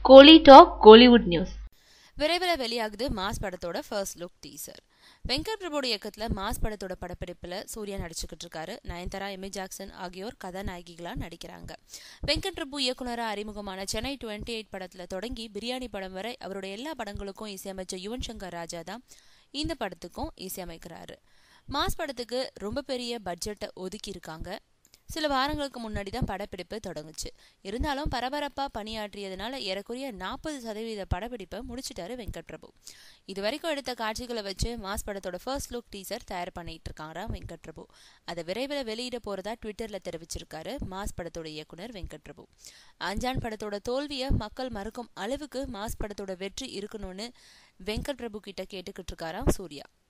கோலி talk Kollywood news விரைவில் வெளியாகுது mass படத்தோட ஃபர்ஸ்ட் லுக் டீசர் வெங்கட் பிரபுட இயக்கத்துல மாஸ் படத்தோட படப்பிடிப்புல சூர்யா நடிச்சுக்கிட்டு இருக்காரு நயன்தாரா எமி ஜாக்சன் ஆகியோர் கதாநாயகிகளா நடிக்கிறாங்க வெங்கட் பிரபு இயக்குனரா அறிமுகமான சென்னை டுவெண்ட்டி எயிட் படத்துல தொடங்கி பிரியாணி படம் வரை அவரோட எல்லா படங்களுக்கும் இசையமைச்ச யுவன் சங்கர் ராஜா தான் இந்த படத்துக்கும் இசையமைக்கிறாரு மாஸ் படத்துக்கு ரொம்ப பெரிய பட்ஜெட்டை ஒதுக்கி இருக்காங்க சில வாரங்களுக்கு முன்னாடி தான் படப்பிடிப்பு தொடங்குச்சு இருந்தாலும் பரபரப்பா பணியாற்றியதுனால ஏறக்குறைய நாற்பது சதவீத படப்பிடிப்பை முடிச்சிட்டாரு வெங்கட் பிரபு இது வரைக்கும் எடுத்த காட்சிகளை வச்சு மாஸ் படத்தோட ஃபர்ஸ்ட் லுக் டீசர் தயார் பண்ணிட்டு இருக்காராம் வெங்கட் பிரபு அதை விரைவில் வெளியிட போறதா ட்விட்டர்ல தெரிவிச்சிருக்காரு மாஸ் படத்தோட இயக்குனர் வெங்கட் பிரபு அஞ்சான் படத்தோட தோல்வியை மக்கள் மறுக்கும் அளவுக்கு மாஸ் படத்தோட வெற்றி இருக்கணும்னு வெங்கட் பிரபு கிட்ட கேட்டுக்கிட்டு இருக்காராம் சூர்யா